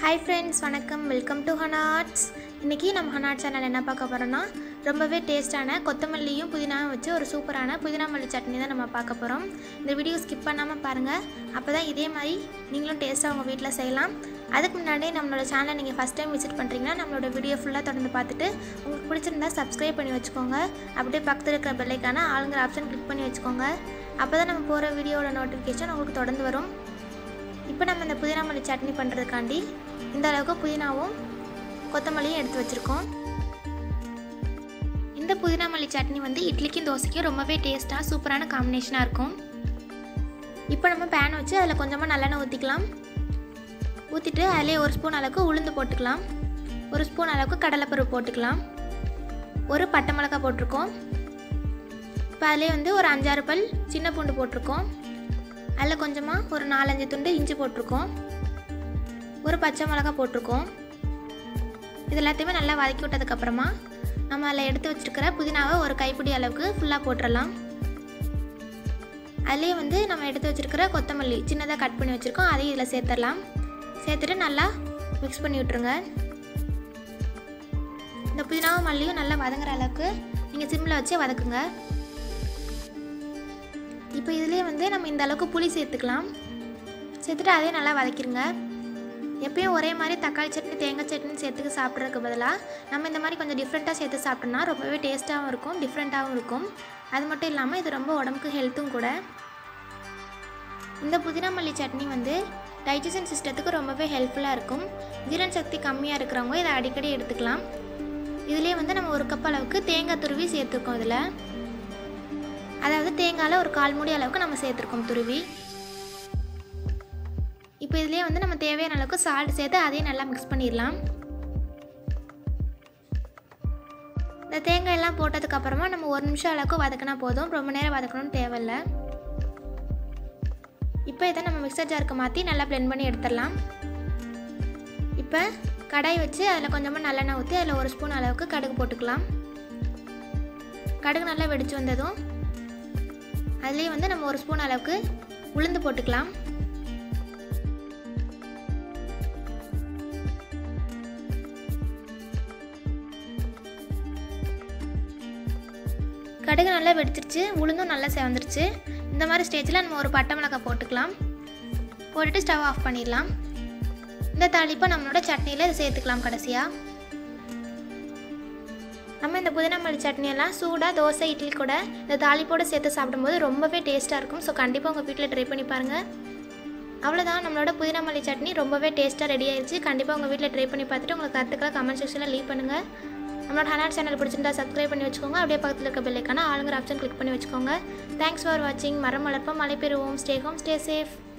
hi friends வணக்கம் welcome to ஹனாட்ஸ் இன்றைக்கி நம்ம ஹனாட் சேனல் என்ன பார்க்க போகிறோன்னா ரொம்பவே டேஸ்ட்டான கொத்தமல்லியும் புதினாவும் வச்சு ஒரு சூப்பரான புதினா மல்லி சட்னி தான் நம்ம பார்க்க போகிறோம் இந்த வீடியோ ஸ்கிப் பண்ணாமல் பாருங்கள் அப்போ தான் இதே மாதிரி நீங்களும் டேஸ்ட்டாக உங்கள் வீட்டில் செய்யலாம் அதுக்கு முன்னாடி நம்மளோட சேனலை நீங்கள் ஃபஸ்ட் டைம் விசிட் பண்ணுறீங்கன்னா நம்மளோட வீடியோ ஃபுல்லாக தொடர்ந்து பார்த்துட்டு உங்களுக்கு பிடிச்சிருந்தா சப்ஸ்கிரைப் பண்ணி வச்சுக்கோங்க அப்படியே பக்கத்தில் இருக்கிற பெல்லைக்கான ஆளுங்கிற ஆப்ஷன் கிளிக் பண்ணி வச்சுக்கோங்க அப்போ தான் நம்ம போகிற வீடியோவோட நோட்டிஃபிகேஷன் உங்களுக்கு தொடர்ந்து வரும் இப்போ நம்ம இந்த புதினா மல்லி சட்னி பண்ணுறதுக்காண்டி இந்த அளவுக்கு புதினாவும் கொத்தமல்லியும் எடுத்து வச்சுருக்கோம் இந்த புதினா மல்லி சட்னி வந்து இட்லிக்கும் தோசைக்கும் ரொம்பவே டேஸ்ட்டாக சூப்பரான காம்பினேஷனாக இருக்கும் இப்போ நம்ம பேன் வச்சு அதில் கொஞ்சமாக நல்லெண்ணெய் ஊற்றிக்கலாம் ஊற்றிட்டு அதிலே ஒரு ஸ்பூன் அளவுக்கு உளுந்து போட்டுக்கலாம் ஒரு ஸ்பூன் அளவுக்கு கடலைப்பருப்பு போட்டுக்கலாம் ஒரு பட்டை மிளகாய் போட்டிருக்கோம் இப்போ அதிலே வந்து ஒரு அஞ்சாறு பல் சின்ன பூண்டு போட்டிருக்கோம் அதில் கொஞ்சமாக ஒரு நாலஞ்சு துண்டு இஞ்சி போட்டிருக்கோம் ஒரு பச்சை மிளகா போட்டிருக்கோம் இது எல்லாத்தையுமே நல்லா வதக்கி விட்டதுக்கப்புறமா நம்ம அதில் எடுத்து வச்சுருக்கிற புதினாவை ஒரு கைப்பிடி அளவுக்கு ஃபுல்லாக போட்டுடலாம் அதுலேயே வந்து நம்ம எடுத்து வச்சுருக்கிற கொத்தமல்லி சின்னதாக கட் பண்ணி வச்சுருக்கோம் அதையும் இதில் சேர்த்துடலாம் சேர்த்துட்டு நல்லா மிக்ஸ் பண்ணி விட்ருங்க இந்த புதினாவும் மல்லியும் நல்லா வதங்குற அளவுக்கு நீங்கள் சிம்மில் வச்சே வதக்குங்க இப்போ இதுலேயே வந்து நம்ம இந்த அளவுக்கு புளி சேர்த்துக்கலாம் சேர்த்துட்டு அதையும் நல்லா வதக்கிடுங்க எப்பயும் ஒரே மாதிரி தக்காளி சட்னி தேங்காய் சட்னி சேர்த்துக்கு சாப்பிட்றதுக்கு பதிலாக நம்ம இந்த மாதிரி கொஞ்சம் டிஃப்ரெண்ட்டாக சேர்த்து சாப்பிட்டோம்னா ரொம்பவே டேஸ்ட்டாகவும் இருக்கும் டிஃப்ரெண்ட்டாகவும் இருக்கும் அது மட்டும் இல்லாமல் இது ரொம்ப உடம்புக்கு ஹெல்த்தும் கூட இந்த புதினா மல்லி சட்னி வந்து டைஜஷன் சிஸ்டத்துக்கு ரொம்பவே ஹெல்ப்ஃபுல்லாக இருக்கும் ஜீரண சக்தி கம்மியாக இருக்கிறவங்க இதை அடிக்கடி எடுத்துக்கலாம் இதுலேயே வந்து நம்ம ஒரு கப் அளவுக்கு தேங்காய் துருவி சேர்த்துருக்கோம் இதில் அதாவது தேங்காயில் ஒரு கால் மூடி அளவுக்கு நம்ம சேர்த்துருக்கோம் துருவி இப்போ இதுலேயே வந்து நம்ம தேவையான அளவுக்கு சால்ட் சேர்த்து அதையும் நல்லா மிக்ஸ் பண்ணிடலாம் இந்த தேங்காயெல்லாம் போட்டதுக்கப்புறமா நம்ம ஒரு நிமிஷம் அளவுக்கு வதக்கினா போதும் ரொம்ப நேரம் வதக்கணும்னு தேவையில்லை இப்போ இதை நம்ம மிக்சர் ஜாருக்கு மாற்றி நல்லா பிளெண்ட் பண்ணி எடுத்துடலாம் இப்போ கடாய் வச்சு அதில் கொஞ்சமாக நல்லெண்ணெய் ஊற்றி அதில் ஒரு ஸ்பூன் அளவுக்கு கடுகு போட்டுக்கலாம் கடுகு நல்லா வெடிச்சு வந்ததும் அதுலேயே வந்து நம்ம ஒரு ஸ்பூன் அளவுக்கு உளுந்து போட்டுக்கலாம் கடுகு நல்லா வெடிச்சிருச்சு உளுந்தும் நல்லா செவந்துருச்சு இந்த மாதிரி ஸ்டேஜில் நம்ம ஒரு பட்டை மிளகாய் போட்டுக்கலாம் போட்டுட்டு ஸ்டவ் ஆஃப் பண்ணிடலாம் இந்த தாளிப்பை நம்மளோட சட்னியில் இதை சேர்த்துக்கலாம் கடைசியாக நம்ம இந்த புதினா மல்லி சட்னியெல்லாம் சூடாக தோசை இட்லி கூட இந்த தாளிப்போடு சேர்த்து சாப்பிடும்போது ரொம்பவே டேஸ்ட்டாக இருக்கும் ஸோ கண்டிப்பாக உங்கள் வீட்டில் ட்ரை பண்ணி பாருங்கள் அவ்வளோதான் நம்மளோட புதினா மல்லி சட்னி ரொம்பவே டேஸ்ட்டாக ரெடி ஆயிடுச்சு கண்டிப்பாக உங்கள் வீட்டில் ட்ரை பண்ணி பார்த்துட்டு உங்களுக்கு கருத்துக்களை கமெண்ட் செக்ஷனில் லீவ் பண்ணுங்கள் நம்மளோட ஹனாட் சேனல் பிடிச்சிருந்தா சப்ஸ்கிரைப் பண்ணி வச்சுக்கோங்க அப்படியே பக்கத்தில் இருக்க பெல்லைக்கான ஆளுங்கிற ஆப்ஷன் கிளிக் பண்ணி வச்சுக்கோங்க தேங்க்ஸ் ஃபார் வாட்சிங் மரம் வளர்ப்போம் மழை பெறுவோம் ஸ்டே ஹோம் ஸ்டே சேஃப்